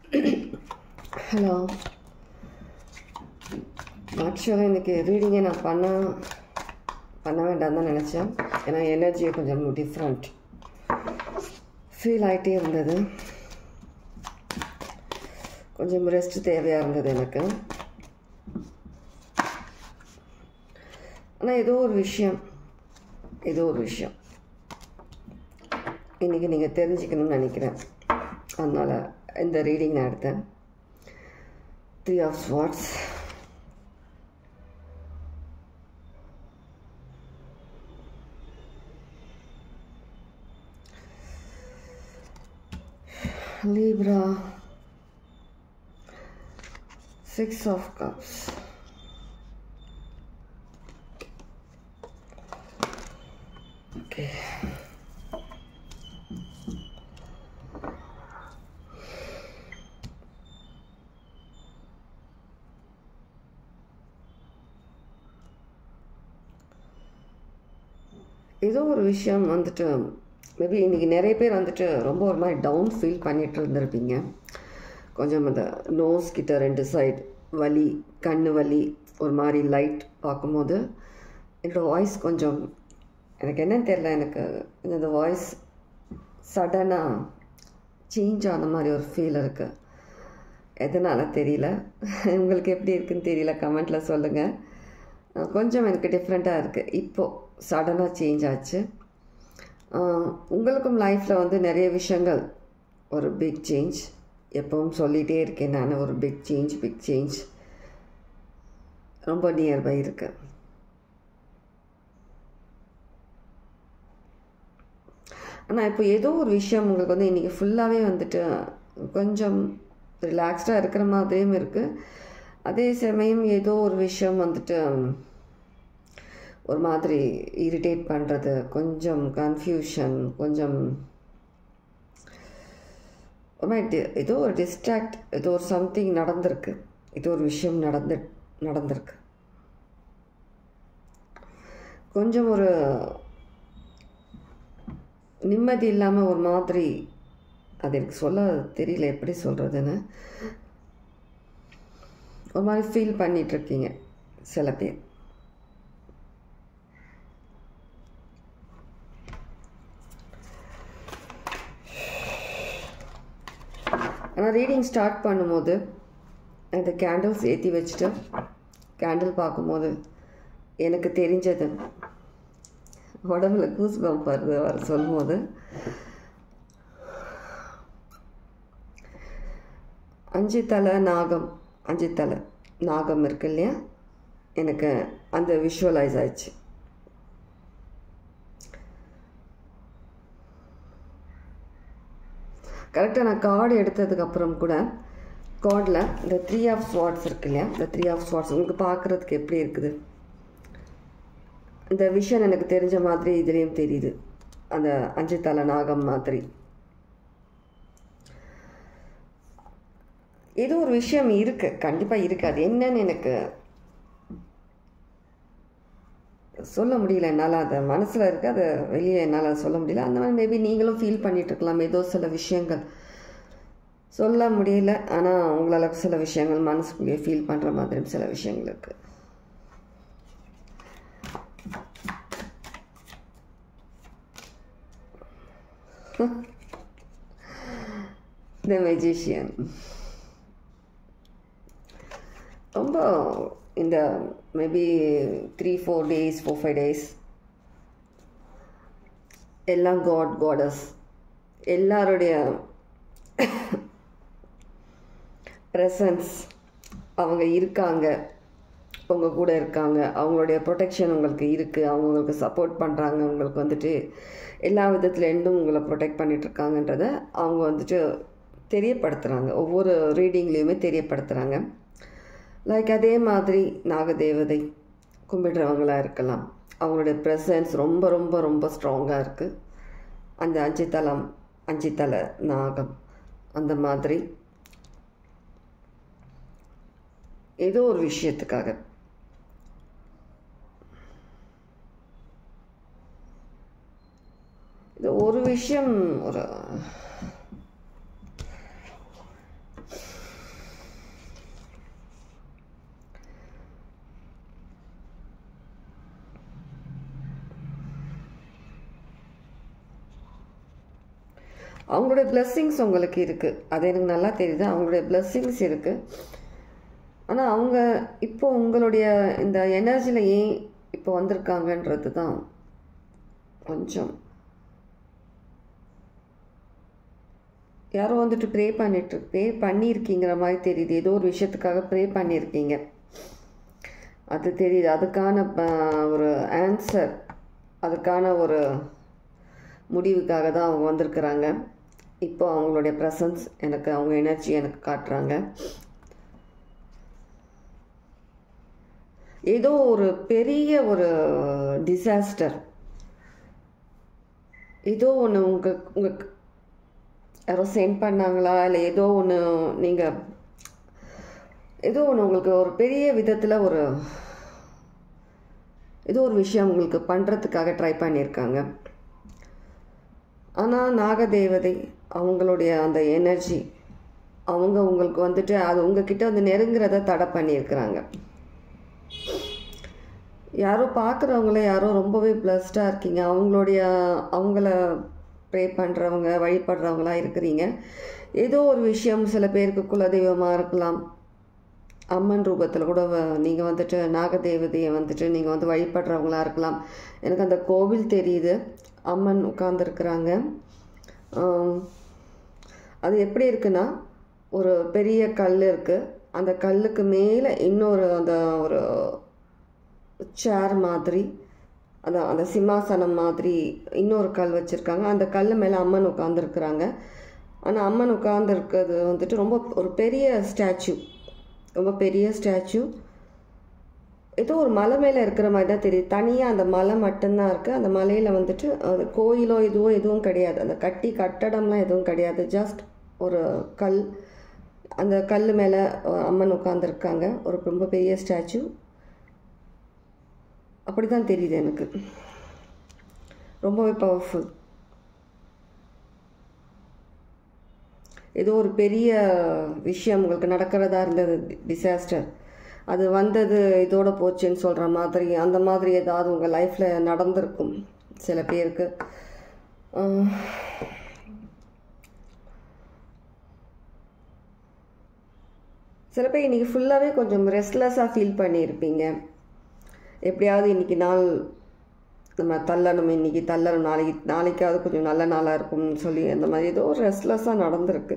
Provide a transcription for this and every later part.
Hello ஆக்சுவலாக இன்றைக்கி ரீடிங்கை நான் பண்ண பண்ண வேண்டாம் தான் நினச்சேன் ஏன்னா எனர்ஜியை கொஞ்சம் டிஃப்ரெண்ட் ஃபீல் ஆகிட்டே இருந்தது கொஞ்சம் ரெஸ்ட் தேவையாக இருந்தது எனக்கு ஆனால் ஏதோ ஒரு விஷயம் ஏதோ ஒரு விஷயம் இன்றைக்கி நீங்கள் தெரிஞ்சுக்கணும்னு நினைக்கிறேன் அதனால் இந்த ரீடிங் நான் எடுத்தேன் three of swords Libra, Six of Cups. Okay. ஏதோ ஒரு விஷயம் வந்துட்டு மேபி இன்றைக்கி நிறைய பேர் வந்துட்டு ரொம்ப ஒரு மாதிரி டவுன் ஃபீல் பண்ணிட்டு இருந்திருப்பீங்க கொஞ்சம் அந்த நோஸ் கிட்ட ரெண்டு சைடு வலி கண்ணு வலி ஒரு மாதிரி லைட் பார்க்கும்போது என்னோடய வாய்ஸ் கொஞ்சம் எனக்கு என்னன்னு தெரில எனக்கு இந்த வாய்ஸ் சடனாக சேஞ்ச் ஆன மாதிரி ஒரு ஃபீல் இருக்குது எதனால் தெரியல உங்களுக்கு எப்படி இருக்குன்னு தெரியல கமெண்ட்டில் சொல்லுங்கள் கொஞ்சம் எனக்கு டிஃப்ரெண்ட்டாக இருக்குது இப்போது சடனாக சேஞ்ச் ஆச்சு உங்களுக்கும் லைஃப்பில் வந்து நிறைய விஷயங்கள் ஒரு பிக் சேஞ்ச் எப்பவும் சொல்லிகிட்டே இருக்கேன் நான் ஒரு பிக் சேஞ்ச் பிக் சேஞ்ச் ரொம்ப நியர்பை இருக்கு ஆனால் இப்போ ஏதோ ஒரு விஷயம் உங்களுக்கு வந்து இன்றைக்கி ஃபுல்லாகவே வந்துட்டு கொஞ்சம் ரிலாக்ஸ்டாக இருக்கிற மாதிரியும் இருக்குது அதே சமயம் ஏதோ ஒரு விஷயம் வந்துட்டு ஒரு மாதிரி இரிட்டேட் பண்ணுறது கொஞ்சம் கன்ஃபியூஷன் கொஞ்சம் ஒரு மாதிரி ஏதோ ஒரு டிஸ்ட்ராக்ட் ஏதோ ஒரு சம்திங் நடந்திருக்கு ஏதோ ஒரு விஷயம் நடந்து நடந்திருக்கு கொஞ்சம் ஒரு நிம்மதி இல்லாமல் ஒரு மாதிரி அது எனக்கு சொல்ல தெரியல எப்படி சொல்கிறதுன்னு ஒரு மாதிரி ஃபீல் பண்ணிகிட்ருக்கீங்க சில பேர் ஆனால் ரீடிங் ஸ்டார்ட் பண்ணும்போது இந்த கேண்டில்ஸ் ஏற்றி வச்சுட்டு கேண்டில் பார்க்கும்போது எனக்கு தெரிஞ்சது உடம்புல கூஸ் பம்ப் வருது வர சொல்லும்போது அஞ்சு தலை நாகம் அஞ்சு தலை நாகம் இருக்கு இல்லையா எனக்கு அந்த விஷுவலைஸ் ஆயிடுச்சு கரெக்டாக நான் கார்டு எடுத்ததுக்கப்புறம் கூட கார்டில் இந்த த்ரீ ஆஃப் ஸ்வாட்ஸ் இருக்கு இல்லையா இந்த த்ரீ ஆஃப் ஸ்வாட்ஸ் உங்களுக்கு பார்க்குறதுக்கு எப்படி இருக்குது இந்த விஷயம் எனக்கு தெரிஞ்ச மாதிரி இதுலேயும் தெரியுது அந்த அஞ்சு தலை நாகம் மாதிரி ஏதோ ஒரு விஷயம் இருக்குது கண்டிப்பாக இருக்குது அது என்னன்னு எனக்கு சொல்ல முடியல என்னால் அதை மனசில் இருக்க அதை வெளியே என்னால் சொல்ல முடியல அந்த மாதிரி மேபி நீங்களும் ஃபீல் பண்ணிட்டு இருக்கலாம் ஏதோ சில விஷயங்கள் சொல்ல முடியல ஆனால் உங்களால் சில விஷயங்கள் மனசுக்குள்ளேயே ஃபீல் பண்ணுற மாதிரி சில விஷயங்கள் இருக்குது த மெஜிஷியன் ரொம்ப இந்த maybe three four days four five days எல்லாம் காட் காடஸ் எல்லாருடைய ப்ரெசன்ஸ் அவங்க இருக்காங்க உங்கள் கூட இருக்காங்க அவங்களுடைய ப்ரொடெக்ஷன் உங்களுக்கு இருக்குது அவங்க உங்களுக்கு சப்போர்ட் பண்ணுறாங்க உங்களுக்கு வந்துட்டு எல்லா விதத்துலேருந்தும் உங்களை ப்ரொடெக்ட் பண்ணிகிட்ருக்காங்கன்றத அவங்க வந்துட்டு தெரியப்படுத்துகிறாங்க ஒவ்வொரு ரீடிங்லேயுமே தெரியப்படுத்துகிறாங்க லைக் அதே மாதிரி நாகதேவதை கும்பிடுறவங்களாக இருக்கலாம் அவங்களுடைய ப்ரெசன்ஸ் ரொம்ப ரொம்ப ரொம்ப ஸ்ட்ராங்காக இருக்குது அந்த அஞ்சு தலம் அஞ்சு தலை நாகம் அந்த மாதிரி ஏதோ ஒரு விஷயத்துக்காக இது ஒரு விஷயம் ஒரு அவங்களுடைய blessings உங்களுக்கு இருக்குது அது எனக்கு நல்லா தெரியுது அவங்களுடைய blessings இருக்குது ஆனால் அவங்க இப்போ உங்களுடைய இந்த எனர்ஜியில் ஏன் இப்போ வந்திருக்காங்கன்றது தான் கொஞ்சம் யாரோ வந்துட்டு ப்ரே பண்ணிட்டு ப்ரே பண்ணியிருக்கீங்கிற மாதிரி தெரியுது ஏதோ ஒரு விஷயத்துக்காக ப்ரே பண்ணியிருக்கீங்க அது தெரியுது அதுக்கான ப- ஒரு ஆன்சர் அதுக்கான ஒரு முடிவுக்காக தான் அவங்க வந்திருக்கிறாங்க இப்போ அவங்களுடைய ப்ரெசன்ஸ் எனக்கு அவங்க எனர்ஜி எனக்கு காட்டுறாங்க ஏதோ ஒரு பெரிய ஒரு டிசாஸ்டர் ஏதோ ஒன்று உங்கள் உங்கள் யாரோ சென்ட் பண்ணாங்களா இல்லை ஏதோ ஒன்று நீங்கள் ஏதோ ஒன்று உங்களுக்கு ஒரு பெரிய விதத்தில் ஒரு ஏதோ ஒரு விஷயம் உங்களுக்கு பண்ணுறதுக்காக ட்ரை பண்ணியிருக்காங்க ஆனால் நாகதேவதை அவங்களுடைய அந்த எனர்ஜி அவங்க உங்களுக்கு வந்துட்டு அது உங்ககிட்ட வந்து நெருங்குறத தடை பண்ணியிருக்கிறாங்க யாரோ பார்க்குறவங்கள யாரோ ரொம்பவே பிளஸ்டாக இருக்கீங்க அவங்களுடைய அவங்கள ப்ரே பண்ணுறவங்க வழிபடுறவங்களா இருக்கிறீங்க ஏதோ ஒரு விஷயம் சில பேருக்கு குலதெய்வமாக இருக்கலாம் அம்மன் ரூபத்தில் கூட நீங்கள் வந்துட்டு நாகதேவதையை வந்துட்டு நீங்கள் வந்து வழிபடுறவங்களா இருக்கலாம் எனக்கு அந்த கோவில் தெரியுது அம்மன் உட்காந்துருக்குறாங்க அது எப்படி இருக்குன்னா ஒரு பெரிய கல் இருக்குது அந்த கல்லுக்கு மேலே இன்னொரு அந்த ஒரு சேர் மாதிரி அதான் அந்த சிம்மாசனம் மாதிரி இன்னொரு கல் வச்சுருக்காங்க அந்த கல் மேலே அம்மன் உட்காந்துருக்குறாங்க ஆனால் அம்மன் உட்காந்துருக்கிறது வந்துட்டு ரொம்ப ஒரு பெரிய ஸ்டாச்சு ரொம்ப பெரிய ஸ்டாச்சு ஏதோ ஒரு மலை மேலே இருக்கிற மாதிரி தான் தெரியுது தனியாக அந்த மலை மட்டும்தான் இருக்குது அந்த மலையில் வந்துட்டு அது கோயிலோ இதுவோ எதுவும் கிடையாது அந்த கட்டி கட்டடம்லாம் எதுவும் கிடையாது ஜஸ்ட் ஒரு கல் அந்த கல் மேலே அம்மன் உட்காந்துருக்காங்க ஒரு ரொம்ப பெரிய ஸ்டாச்சு அப்படி தான் தெரியுது எனக்கு ரொம்பவே பவர்ஃபுல் ஏதோ ஒரு பெரிய விஷயம் உங்களுக்கு நடக்கிறதா இருந்தது டிசாஸ்டர் அது வந்தது இதோட போச்சுன்னு சொல்கிற மாதிரி அந்த மாதிரி ஏதாவது உங்கள் லைஃப்பில் நடந்திருக்கும் சில பேருக்கு ஆஹ், சில பேர் இன்றைக்கி ஃபுல்லாகவே கொஞ்சம் ரெஸ்ட்லெஸ்ஸாக ஃபீல் பண்ணியிருப்பீங்க எப்படியாவது இன்றைக்கி நாள் நம்ம தள்ளணும் இன்றைக்கி தள்ளணும் நாளைக்கு நாளைக்காவது கொஞ்சம் நல்ல நாளாக இருக்கும்னு சொல்லி அந்த மாதிரி ஏதோ ஒரு ரெஸ்ட்லெஸ்ஸாக நடந்திருக்கு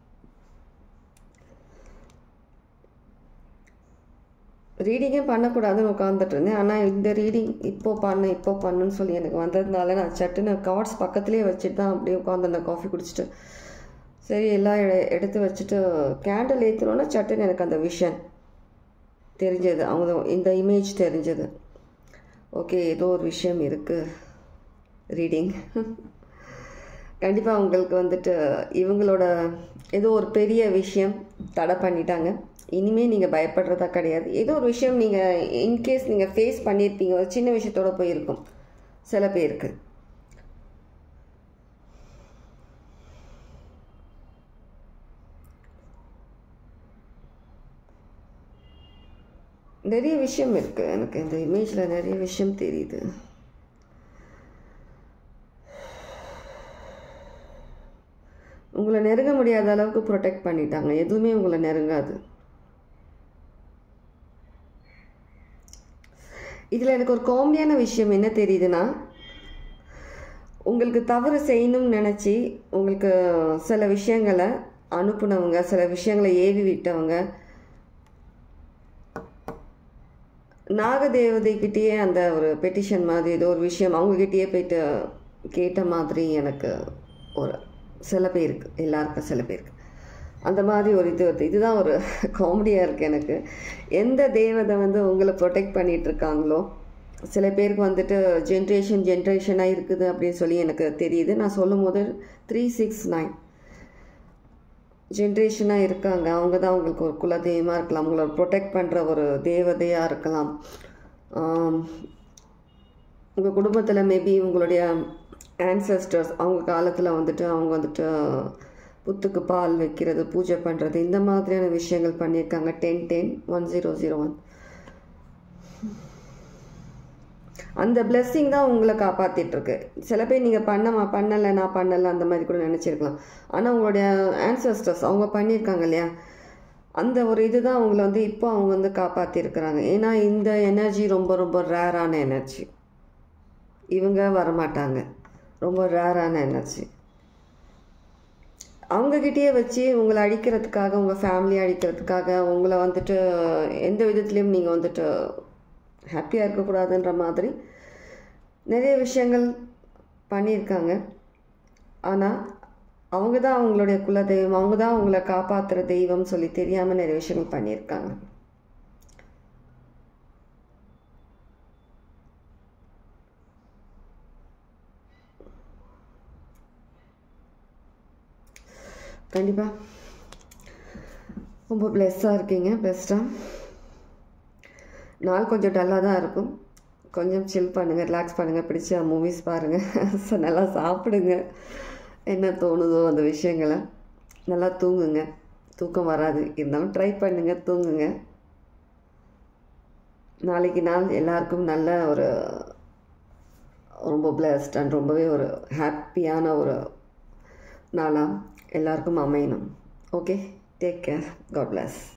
ரீடிங்கே பண்ணக்கூடாதுன்னு உட்காந்துட்டு இருந்தேன் ஆனால் இந்த ரீடிங் இப்போ பண்ணு இப்போ பண்ணுன்னு சொல்லி எனக்கு வந்ததுனால நான் சட்டுன்னு கார்ட்ஸ் பக்கத்துலேயே வச்சுட்டு தான் அப்படியே உட்காந்துருந்தேன் காஃபி குடிச்சிட்டு சரி எல்லாம் எ- எடுத்து வச்சுட்டு கேண்டில் ஏற்றினோன்னா சட்டுன்னு எனக்கு அந்த விஷன் தெரிஞ்சது அவங்க இந்த இமேஜ் தெரிஞ்சது ஓகே ஏதோ ஒரு விஷயம் இருக்குது ரீடிங் கண்டிப்பாக உங்களுக்கு வந்துட்டு இவங்களோட ஏதோ ஒரு பெரிய விஷயம் தடை பண்ணிட்டாங்க இனிமேல் நீங்கள் பயப்படுறதா கிடையாது ஏதோ ஒரு விஷயம் நீங்கள் இன்கேஸ் நீங்கள் ஃபேஸ் பண்ணியிருப்பீங்க ஒரு சின்ன விஷயத்தோட போயிருக்கும் சில பேருக்கு நிறைய விஷயம் இருக்குது எனக்கு இந்த இமேஜில் நிறைய விஷயம் தெரியுது உங்களை நெருங்க முடியாத அளவுக்கு ப்ரொடெக்ட் பண்ணிட்டாங்க எதுவுமே உங்களை நெருங்காது இதில் எனக்கு ஒரு காமெடியான விஷயம் என்ன தெரியுதுன்னா உங்களுக்கு தவறு செய்யணும்னு நினச்சி உங்களுக்கு சில விஷயங்களை அனுப்புனவங்க சில விஷயங்களை ஏவி விட்டவங்க நாகதேவதைக்கிட்டேயே அந்த ஒரு பெட்டிஷன் மாதிரி ஏதோ ஒரு விஷயம் அவங்கக்கிட்டேயே போயிட்டு கேட்ட மாதிரி எனக்கு ஒரு சில பேருக்கு எல்லாருக்கும் சில பேருக்கு அந்த மாதிரி ஒரு இது வருது இதுதான் ஒரு காமெடியாக இருக்குது எனக்கு எந்த தேவதை வந்து உங்களை ப்ரொடெக்ட் பண்ணிட்டு இருக்காங்களோ சில பேருக்கு வந்துட்டு ஜென்ரேஷன் ஜென்ரேஷனாக இருக்குது அப்படின்னு சொல்லி எனக்கு தெரியுது நான் சொல்லும் போது த்ரீ சிக்ஸ் நைன் ஜென்ரேஷனாக இருக்காங்க அவங்க தான் உங்களுக்கு ஒரு குலதெய்வமாக இருக்கலாம் உங்களை ப்ரொடெக்ட் பண்ணுற ஒரு தேவதையாக இருக்கலாம் உங்கள் குடும்பத்தில் மேபி உங்களுடைய ஆன்சஸ்டர்ஸ் அவங்க காலத்தில் வந்துட்டு அவங்க வந்துட்டு புத்துக்கு பால் வைக்கிறது பூஜை பண்ணுறது இந்த மாதிரியான விஷயங்கள் பண்ணியிருக்காங்க ten ten one zero zero one அந்த blessing தான் உங்களை காப்பாற்றிட்டுருக்கு சில பேர் நீங்கள் பண்ணமா பண்ணலை நான் பண்ணலை அந்த மாதிரி கூட நினச்சிருக்கலாம் ஆனால் உங்களுடைய ancestors அவங்க பண்ணியிருக்காங்க இல்லையா அந்த ஒரு இதுதான் அவங்கள வந்து இப்போ அவங்க வந்து காப்பாற்றிருக்கிறாங்க ஏன்னா இந்த எனர்ஜி ரொம்ப ரொம்ப ரேரான எனர்ஜி இவங்க வரமாட்டாங்க ரொம்ப ரேரான எனர்ஜி அவங்கக்கிட்டேயே வச்சு உங்களை அழிக்கிறதுக்காக உங்கள் ஃபேமிலியை அழிக்கிறதுக்காக உங்களை வந்துட்டு எந்த விதத்துலேயும் நீங்கள் வந்துட்டு ஹாப்பியாக இருக்கக்கூடாதுன்ற மாதிரி நிறைய விஷயங்கள் பண்ணியிருக்காங்க ஆனால் அவங்க தான் அவங்களுடைய குலதெய்வம் அவங்க தான் அவங்கள காப்பாற்றுற தெய்வம் சொல்லி தெரியாமல் நிறைய விஷயங்கள் பண்ணியிருக்காங்க கண்டிப்பாக ரொம்ப ப்ளெஸ்ஸாக இருக்கீங்க பெஸ்ட்டாக நாள் கொஞ்சம் டல்லாக தான் இருக்கும் கொஞ்சம் சில் பண்ணுங்கள் ரிலாக்ஸ் பண்ணுங்கள் பிடிச்ச மூவிஸ் பாருங்கள் நல்லா சாப்பிடுங்க என்ன தோணுதோ அந்த விஷயங்களை நல்லா தூங்குங்க தூக்கம் வராது இருந்தாலும் ட்ரை பண்ணுங்கள் தூங்குங்க நாளைக்கு நாள் எல்லாருக்கும் நல்ல ஒரு ரொம்ப பிளஸ்ட் அண்ட் ரொம்பவே ஒரு ஹாப்பியான ஒரு நாளாக எல்லாருக்கும் அமையணும் okay take care god plus